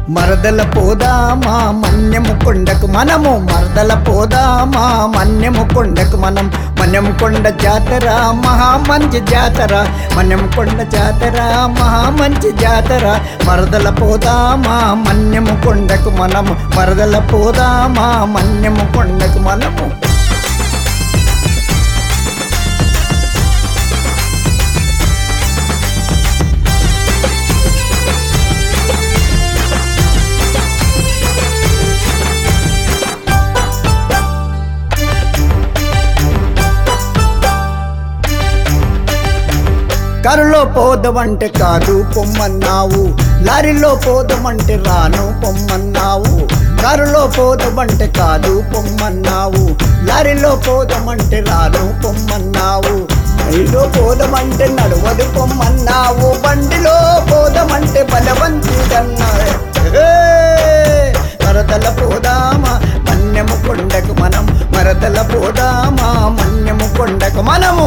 మరదల పోదామా మన్యము కొండకు మనము మరదల పోదామా మన్యము కొండకు మనం మన్యము కొండ జాతర మహా మంచి జాతర మన్యము కొండ జాతర మహా మంచి జాతర మరదల పోదామా మన్యము కొండకు మనము మరదల పోదామా మన్యము కొండకు మనము కరులో పోదమంటే కాదు పొమ్మన్నావు లారీలో పోదమంటే రాను పొమ్మన్నావు కారులో పోదమంటే కాదు పొమ్మన్నావు లారీలో పోదమంటే రాను పొమ్మన్నావు రైల్లో పోదమంటే నడవదు పొమ్మన్నావు బండిలో పోదమంటే బలవంతుడన్నావు మరదల పోదామా మన్యము కొండకు మనం మరదల పోదామా మన్యము కొండకు మనము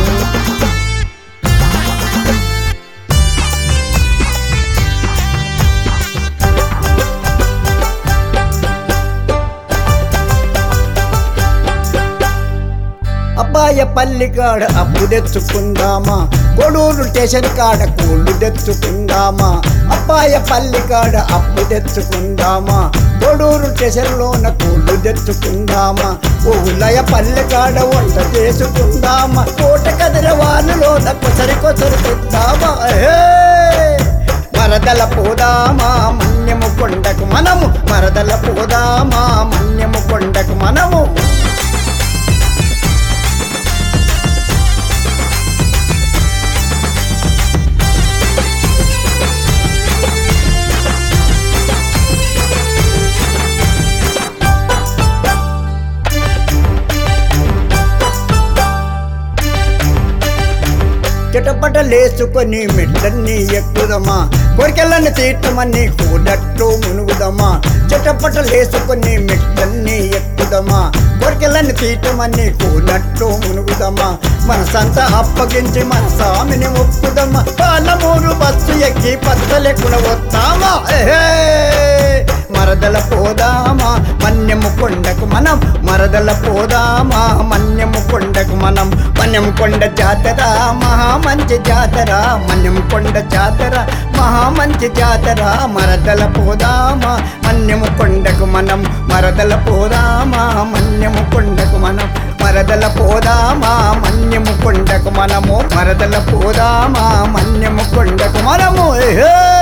అబ్బాయ పల్లి కాడ అప్పు తెచ్చుకుందామా కొడూరు స్టేషన్ కాడ కూళ్ళు తెచ్చుకుందామా అబ్బాయ పల్లి కాడ అప్పు తెచ్చుకుందామా కొడూరు స్టేషన్లోన కూళ్ళు తెచ్చుకుందామా ఊలయ పల్లె కాడ వంట చేసుకుందామా కోట కదిర వానులోన కొసరి కొసరి తిద్దామా ఏ మరదల పోదామా మన్యము కొండకు మనము మరదల పోదామా మన్యము కొండకు మనము చిటపటలేసుకొని మెట్లన్నీ ఎక్కుదమా కోరికలను తీర్చమని కూడట్లు మునుగుదమా చిటపటలేసుకొని మెట్లన్నీ ఎక్కుదమా కోరికలను తీర్చమని కూనట్లు మునుగుదమా మనసంతా అప్పగించి మన స్వామిని ఒప్పుదమ్మా పాలమూరు బస్సు ఎక్కి పచ్చలెక్కున వస్తామా ఏహే! మరదల పోదామా మన్యము కొండకు మనం మరదల పోదామా మన్యము కొండకు మనం మన్యం కొండ జాతర మహా మంచి జాతర మన్యం కొండ జాతర మహా మంచి జాతర మరదల పోదామా మన్యము కొండకు మనం మరదల పోదామా మన్యము కొండకు మనం మరదల పోదామా మన్యము కొండకు మనము మరదల పోదామా మన్యము కొండకు మనము ఏహే!